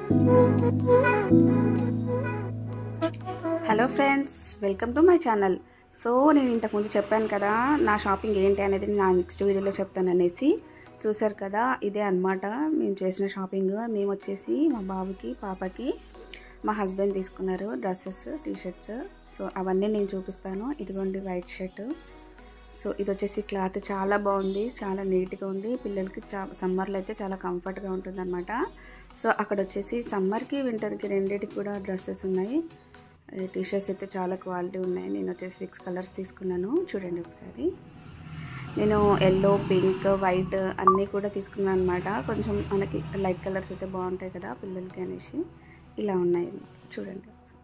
hello friends welcome to my channel so నేను ఇంతకుముందు చెప్పాను కదా నా షాపింగ్ ఏంటి అనేది నా నెక్స్ట్ వీడియోలో చెప్తాను అనేసి చూసారు కదా ఇదే అన్నమాట మేము చేసిన షాపింగ్ మేము వచ్చేసి మా బాబుకి పాపకి మా హస్బెండ్ తీసుకున్నారు డ్రెస్సెస్ టీషర్ట్స్ సో అవన్నీ నేను చూపిస్తాను ఇదిగోండి వైట్ షర్ట్ సో ఇది వచ్చేసి క్లాత్ చాలా బాగుంది చాలా నీట్గా ఉంది పిల్లలకి చా సమ్మర్లో అయితే చాలా కంఫర్ట్గా ఉంటుందన్నమాట సో అక్కడ వచ్చేసి సమ్మర్కి వింటర్కి రెండింటికి కూడా డ్రెస్సెస్ ఉన్నాయి టీషర్ట్స్ అయితే చాలా క్వాలిటీ ఉన్నాయి నేను వచ్చేసి సిక్స్ కలర్స్ తీసుకున్నాను చూడండి ఒకసారి నేను ఎల్లో పింక్ వైట్ అన్నీ కూడా తీసుకున్నాను అనమాట కొంచెం మనకి లైట్ కలర్స్ అయితే బాగుంటాయి కదా పిల్లలకి అనేసి ఇలా ఉన్నాయి చూడండి ఒకసారి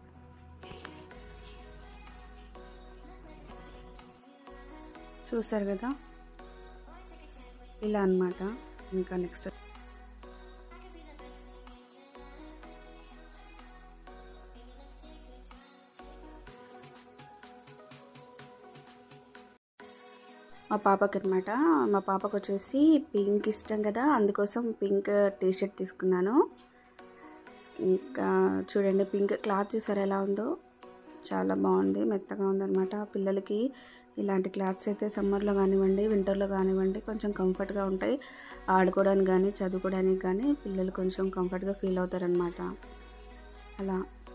చూసారు కదా ఇలా అనమాట ఇంకా నెక్స్ట్ మా పాపకి అనమాట మా పాపకు వచ్చేసి పింక్ ఇష్టం కదా అందుకోసం పింక్ టీషర్ట్ తీసుకున్నాను ఇంకా చూడండి పింక్ క్లాత్ చూసారు ఎలా ఉందో చాలా బాగుంది మెత్తగా ఉందన్నమాట పిల్లలకి ఇలాంటి క్లాత్స్ అయితే సమ్మర్లో కానివ్వండి వింటర్లో కానివ్వండి కొంచెం కంఫర్ట్గా ఉంటాయి ఆడుకోవడానికి కానీ చదువుకోవడానికి కానీ పిల్లలు కొంచెం కంఫర్ట్గా ఫీల్ అవుతారనమాట అలా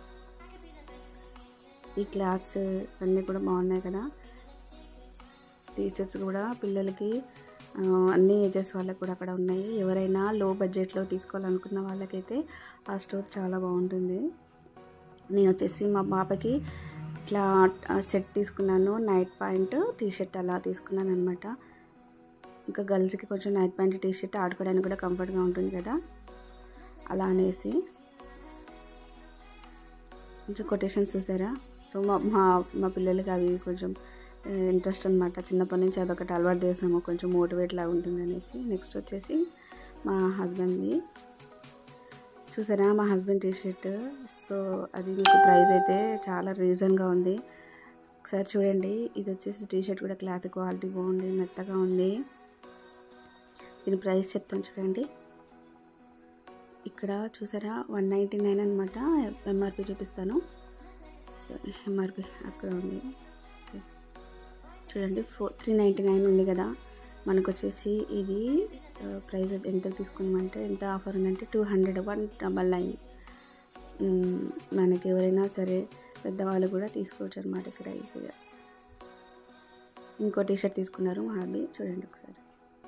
ఈ క్లాత్స్ అన్నీ కూడా బాగున్నాయి కదా టీషర్ట్స్ కూడా పిల్లలకి అన్ని ఏజెస్ వాళ్ళకి కూడా అక్కడ ఉన్నాయి ఎవరైనా లో బడ్జెట్లో తీసుకోవాలనుకున్న వాళ్ళకైతే ఆ స్టోర్ చాలా బాగుంటుంది నేను వచ్చేసి మా పాపకి ఇట్లా సెట్ తీసుకున్నాను నైట్ ప్యాంట్ టీషర్ట్ అలా తీసుకున్నాను అనమాట ఇంకా గర్ల్స్కి కొంచెం నైట్ ప్యాంట్ టీషర్ట్ ఆడుకోవడానికి కూడా కంఫర్ట్గా ఉంటుంది కదా అలా అనేసి కొంచెం కొటేషన్స్ చూసారా సో మా మా మా పిల్లలకి అవి కొంచెం ఇంట్రెస్ట్ అనమాట చిన్నప్పటి నుంచి అదొకటి అలవాటు చేసాము కొంచెం మోటివేట్ లాగా ఉంటుంది అనేసి నెక్స్ట్ వచ్చేసి మా హస్బెండ్ది చూసారా మా హస్బెండ్ టీషర్ట్ సో అది మీకు ప్రైస్ అయితే చాలా రీజన్గా ఉంది ఒకసారి చూడండి ఇది వచ్చేసి టీషర్ట్ కూడా క్లాత్ క్వాలిటీ బాగుంది మెత్తగా ఉంది దీని ప్రైస్ చెప్తాను చూడండి ఇక్కడ చూసారా వన్ నైంటీ నైన్ అనమాట ఎంఆర్పి చూపిస్తాను ఎంఆర్పి అక్కడ ఉంది చూడండి ఫోర్ త్రీ నైంటీ నైన్ ఉంది కదా మనకు వచ్చేసి ఇది ప్రైస్ ఎంత తీసుకున్నామంటే ఎంత ఆఫర్ ఉందంటే two hundred one double nine మనకి ఎవరైనా సరే పెద్దవాళ్ళు కూడా తీసుకోవచ్చు అనమాట ఇక్కడ ఈజీగా ఇంకో టీషర్ట్ తీసుకున్నారు మా హాబీ చూడండి ఒకసారి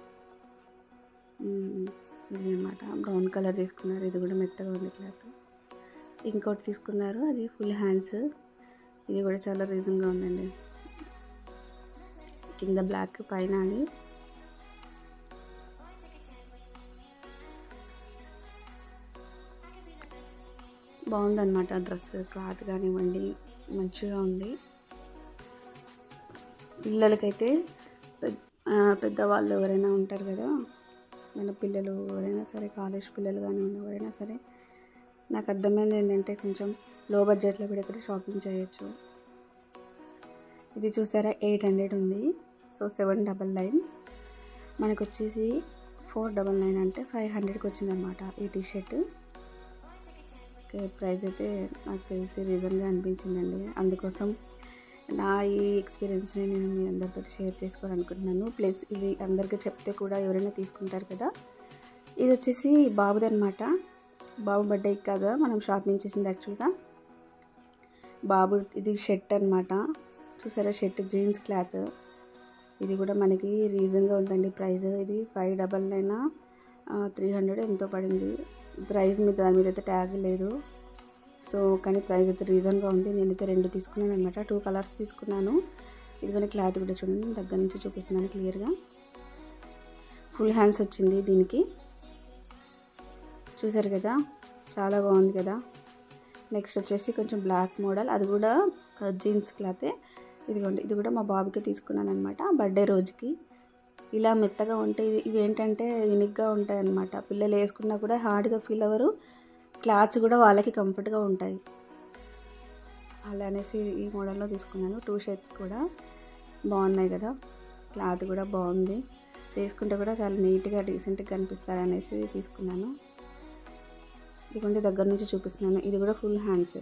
ఇది అనమాట బ్రౌన్ కలర్ తీసుకున్నారు ఇది కూడా మెత్తగా ఉంది క్లాత్ ఇంకోటి తీసుకున్నారు అది ఫుల్ హ్యాండ్స్ ఇది కూడా చాలా రీజన్గా ఉందండి కింద బ్లాక్ పైన అది బాగుందన్నమాట డ్రెస్ క్లాత్ కానివ్వండి మంచిగా ఉంది పిల్లలకైతే పెద్దవాళ్ళు ఎవరైనా ఉంటారు కదా మన పిల్లలు ఎవరైనా సరే కాలేజ్ పిల్లలు కానివ్వండి ఎవరైనా సరే నాకు అర్థమైంది ఏంటంటే కొంచెం లో బడ్జెట్లో కూడా ఇక్కడ షాపింగ్ చేయొచ్చు ఇది చూసారా ఎయిట్ హండ్రెడ్ ఉంది సో సెవెన్ డబల్ నైన్ మనకు వచ్చేసి ఫోర్ డబల్ నైన్ అంటే ఫైవ్ హండ్రెడ్కి వచ్చిందనమాట ఈ టీషర్ట్ ఓకే ప్రైస్ అయితే నాకు తెలిసి రీజన్గా అనిపించిందండి అందుకోసం నా ఈ ఎక్స్పీరియన్స్ని నేను మీ అందరితో షేర్ చేసుకోవాలనుకుంటున్నాను ప్లస్ ఇది అందరికీ చెప్తే కూడా ఎవరైనా తీసుకుంటారు కదా ఇది వచ్చేసి బాబుదనమాట బాబు బర్త్డే కదా మనం షాపింగ్ చేసింది యాక్చువల్గా బాబు ఇది షర్ట్ అనమాట చూసారా షర్ట్ జీన్స్ క్లాత్ ఇది కూడా మనకి రీజన్గా ఉందండి ప్రైస్ ఇది five double nine three hundred ఎంతో పడింది ప్రైస్ మీద దాని మీద అయితే ట్యాగ్ లేదు సో కానీ ప్రైస్ అయితే రీజన్గా ఉంది నేనైతే రెండు తీసుకున్నాను అనమాట టూ కలర్స్ తీసుకున్నాను ఇదిగోనే క్లాత్ కూడా చూడండి దగ్గర నుంచి చూపిస్తున్నాను క్లియర్గా ఫుల్ హ్యాండ్స్ వచ్చింది దీనికి చూసారు కదా చాలా బాగుంది కదా నెక్స్ట్ వచ్చేసి కొంచెం బ్లాక్ మోడల్ అది కూడా జీన్స్ క్లాతే ఇదిగోండి ఇది కూడా మా బాబుకి తీసుకున్నాను అనమాట బర్త్డే రోజుకి ఇలా మెత్తగా ఉంటే ఇది ఇవి ఏంటంటే యూనిక్గా ఉంటాయి అన్నమాట పిల్లలు వేసుకున్నా కూడా హార్డ్గా ఫీల్ అవ్వరు క్లాత్స్ కూడా వాళ్ళకి కంఫర్ట్గా ఉంటాయి అలా అనేసి ఈ మోడల్లో తీసుకున్నాను టూ షర్ట్స్ కూడా బాగున్నాయి కదా క్లాత్ కూడా బాగుంది వేసుకుంటే కూడా చాలా నీట్గా డీసెంట్గా కనిపిస్తారు అనేసి తీసుకున్నాను ఇదిగోండి దగ్గర నుంచి చూపిస్తున్నాను ఇది కూడా ఫుల్ హ్యాండ్స్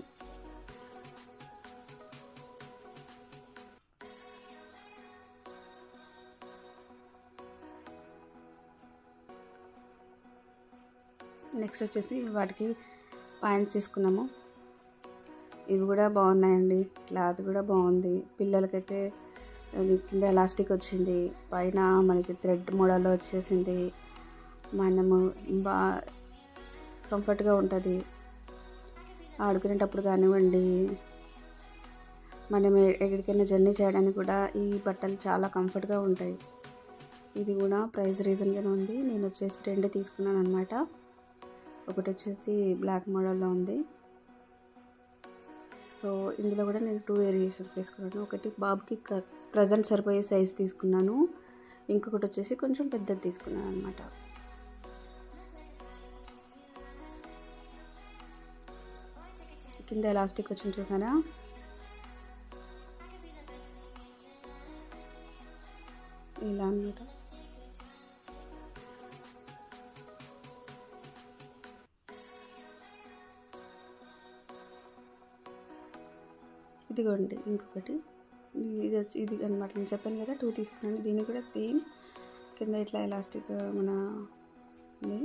నెక్స్ట్ వచ్చేసి వాటికి పాయింట్స్ తీసుకున్నాము ఇవి కూడా బాగున్నాయండి క్లాత్ కూడా బాగుంది పిల్లలకైతే అది కింద ఎలాస్టిక్ వచ్చింది పైన మనకి థ్రెడ్ మోడల్లో వచ్చేసింది మనము బా కంఫర్ట్గా ఉంటుంది ఆడుకునేటప్పుడు కానివ్వండి మనం ఎ- ఎక్కడికైనా జర్నీ చేయడానికి కూడా ఈ బట్టలు చాలా కంఫర్ట్గా ఉంటాయి ఇది కూడా ప్రైస్ రీజన్గానే ఉంది నేను వచ్చేసి రెండు తీసుకున్నాను అనమాట ఒకటి వచ్చేసి బ్లాక్ మోడల్లో ఉంది సో ఇందులో కూడా నేను టూ వేరియేషన్స్ తీసుకున్నాను ఒకటి బాబుకి ప్రజెంట్ సరిపోయే సైజ్ తీసుకున్నాను ఇంకొకటి వచ్చేసి కొంచెం పెద్దది తీసుకున్నాను అనమాట కింద ఎలాస్టిక్ వచ్చింది చూసారా ఇలా అనమాట ఇదిగోండి ఇంకొకటి ఇది వచ్చి ఇది అనమాట నేను చెప్పాను కదా టూ తీసుకున్నాను దీన్ని కూడా సేమ్ కింద ఇట్లా ఎలాస్టిక్ మన ఉంది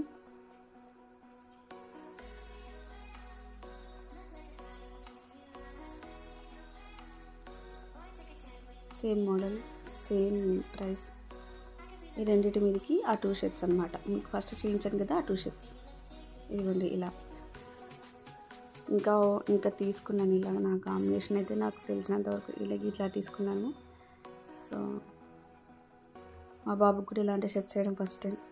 సేమ్ మోడల్ సేమ్ ప్రైస్ ఈ రెండింటి మీదకి ఆ టూ షర్ట్స్ అనమాట మీకు ఫస్ట్ చూపించాను కదా ఆ టూ షర్ట్స్ ఇదిగోండి ఇలా ఇంకా ఇంకా తీసుకున్నాను ఇలా నా కాంబినేషన్ అయితే నాకు తెలిసినంత వరకు ఇలాగ ఇట్లా తీసుకున్నాను సో మా బాబుకి కూడా ఇలాంటి షర్ట్స్ వేయడం ఫస్ట్ టైం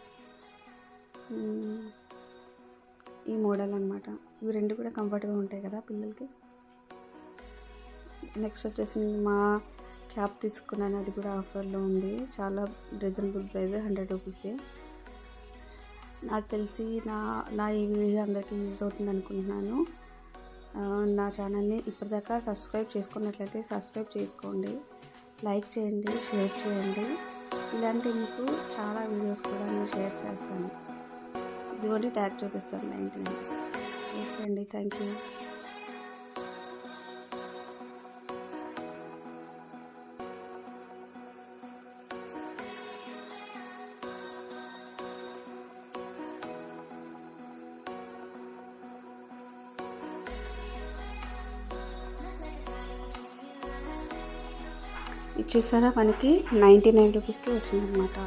ఈ మోడల్ అనమాట ఇవి రెండు కూడా కంఫర్ట్గా ఉంటాయి కదా పిల్లలకి నెక్స్ట్ వచ్చేసి మా క్యాప్ తీసుకున్నాను అది కూడా ఆఫర్లో ఉంది చాలా రీజనబుల్ ప్రైస్ హండ్రెడ్ రూపీసే నాకు తెలిసి నా నా ఈ వీడియో అందరికీ యూజ్ అవుతుంది అనుకుంటున్నాను ఆ, నా ఛానల్ని ఇప్పటిదాకా సబ్స్క్రైబ్ చేసుకున్నట్లయితే సబ్స్క్రైబ్ చేసుకోండి లైక్ చేయండి షేర్ చేయండి ఇలాంటి మీకు చాలా వీడియోస్ కూడా నేను షేర్ చేస్తాను ఇదిగోండి ట్యాగ్ చూపిస్తాను నైంటీ నైన్ ఓకే అండి థ్యాంక్ యూ ఇది చూసారా మనకి నైంటీ నైన్ రూపీస్కి వచ్చిందనమాట